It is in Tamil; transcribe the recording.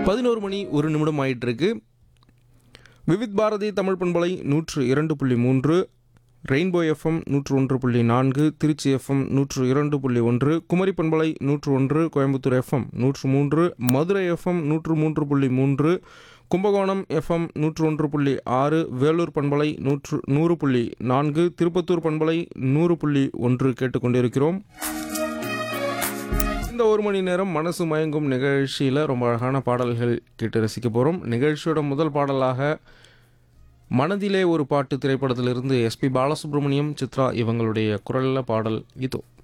பதினோரு மணி ஒரு நிமிடம் ஆயிட்டு இருக்கு விவித் பாரதி தமிழ் பண்பலை நூற்று இரண்டு புள்ளி மூன்று ரெயின்போ எஃப்எம் நூற்று ஒன்று புள்ளி நான்கு திருச்சி எஃப்எம் நூற்று இரண்டு புள்ளி ஒன்று குமரி பண்பலை நூற்று ஒன்று கோயம்புத்தூர் எஃப்எம் நூற்று மூன்று மதுரை எஃப்எம் நூற்று மூன்று புள்ளி மூன்று கும்பகோணம் எஃப்எம் நூற்று ஒன்று புள்ளி ஆறு வேலூர் பண்பலை நூற்று நூறு புள்ளி நான்கு திருப்பத்தூர் பண்பலை நூறு புள்ளி ஒன்று கேட்டுக்கொண்டிருக்கிறோம் இந்த ஒரு மணி நேரம் மனசு மயங்கும் நிகழ்ச்சியில் ரொம்ப அழகான பாடல்கள் கேட்டு ரசிக்க போகிறோம் நிகழ்ச்சியோட முதல் பாடலாக மனதிலே ஒரு பாட்டு திரைப்படத்திலிருந்து எஸ்பி பாலசுப்ரமணியம் சித்ரா இவங்களுடைய குரலில் பாடல் இதோ